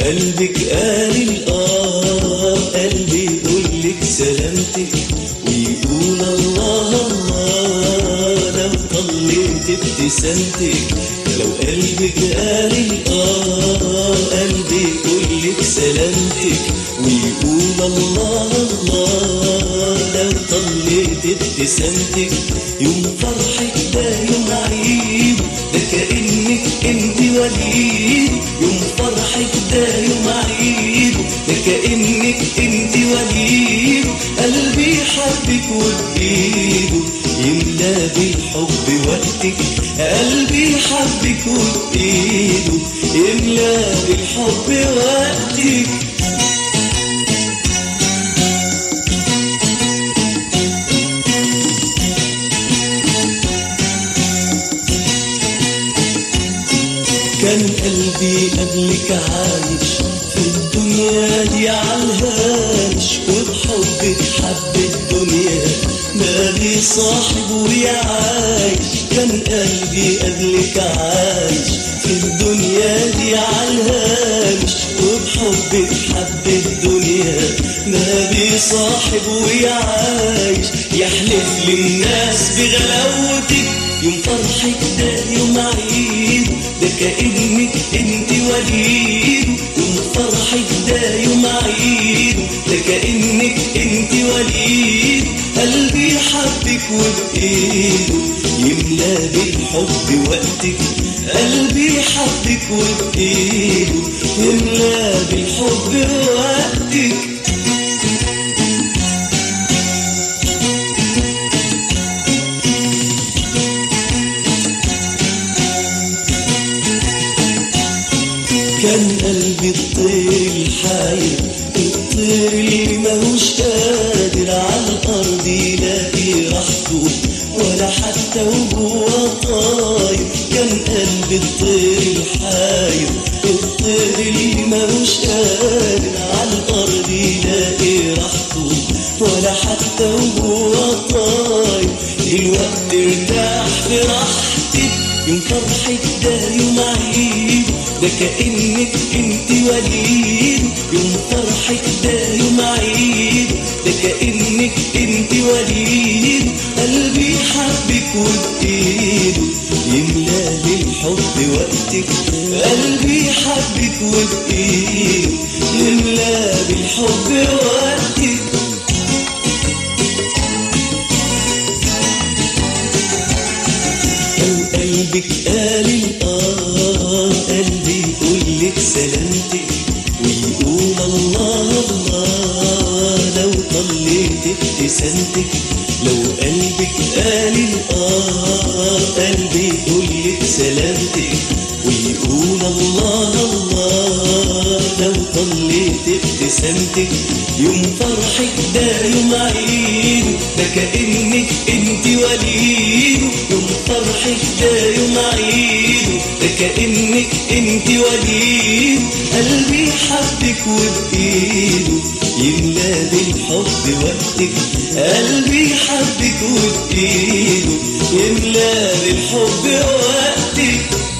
قلبك قال الآه قلبي يقولك سلامتك ويقول الله الله لو طلعت ابتسامتك لو قلبك قال الآه قلبي يقولك سلامتك ويقول الله الله لو طلعت ابتسامتك يوم فرحك ده يوم عيد ده كأنك انت وليد يوم فرحك ده يوم عيد ده كأنك انت وليد قلبي حبك وبإيده يملى بالحب وقتك قلبي حبك وبإيده يملى بالحب وقتك كان قلبي قبلك عايش في الدنيا دي عالهامش وبحبك حب الدنيا ما لي صاحب ويعايش كان قلبي قبلك عايش في الدنيا دي عالهامش وبحبك حب الدنيا ما لي صاحب ويعايش يحلف للناس بغلاوتك يوم فرحك ده يوم عيد ده كأنك انت وليد يوم فرحك ده يوم عيد ده كأنك انت وليد قلبي حبك وبإيده يملى بالحب وقتك قلبي حبك وبإيده يملى بالحب وقتك كان قلبي الطير الحاير الطير اللي ماهوش قادر على الارض يلاقي راحته ولا حتى وهو طاير كان قلبي الطير الحاير الطير اللي ماهوش قادر على الارض يلاقي راحته ولا حتى وهو طاير دلوقتي ارتاح في راحتك يوم فرحك ده يوم عيد ده كأنك انت وليد يوم فرحك ده يوم عيد ده كأنك انت وليد قلبي حبك وبإيده يملى بالحب وقتك قلبي حبك وبإيده يملى بالحب وقتك لو قلبك قال الآه قلبي يقولك سلامتك ويقول الله الله لو طلعت ابتسامتك لو قلبك قال الآه قلبي يقولك سلامتك ويقول الله الله لو طلعت ابتسامتك يوم فرحك ده يوم عيد ده كأنك انت وليد يوم فرحك ده يوم عيد ده كأنك انت وليد قلبي حبك وبإيده يملى بالحب وقتك قلبي حبك وبإيده يملى بالحب وقتك